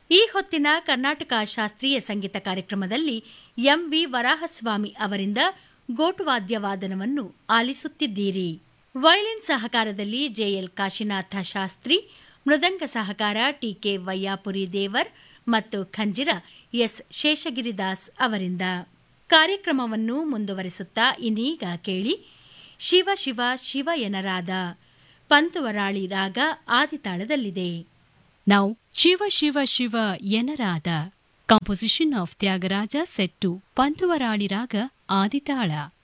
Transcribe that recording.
ಈ ಹೊತ್ತಿನ ಕರ್ನಾಟಕ ಶಾಸ್ತ್ರೀಯ ಸಂಗೀತ ಕಾರ್ಯಕ್ರಮದಲ್ಲಿ ಎಂವಿ ವರಾಹಸ್ವಾಮಿ ಅವರಿಂದ ಗೋಟುವಾದ್ಯ ವಾದನವನ್ನು ಆಲಿಸುತ್ತಿದ್ದೀರಿ ವಯಲಿನ್ ಸಹಕಾರದಲ್ಲಿ ಜೆಎಲ್ ಕಾಶಿನಾಥ ಶಾಸ್ತ್ರಿ ಮೃದಂಗ ಸಹಕಾರ ಟಿಕೆ ವಯ್ಯಾಪುರಿ ದೇವರ್ ಮತ್ತು ಖಂಜಿರ ಎಸ್ ಶೇಷಗಿರಿದಾಸ್ ಅವರಿಂದ ಕಾರ್ಯಕ್ರಮವನ್ನು ಮುಂದುವರಿಸುತ್ತಾ ಇನ್ನೀಗ ಕೇಳಿ ಶಿವ ಶಿವ ಶಿವ ಎನರಾದ ಪಂತುವರಾಳಿ ರಾಗ ಆದಿತಾಳದಲ್ಲಿದೆ Now, Shiva Shiva Shiva Yenarada, composition of Tyagaraja set to Pantuvarali Raga Aditala.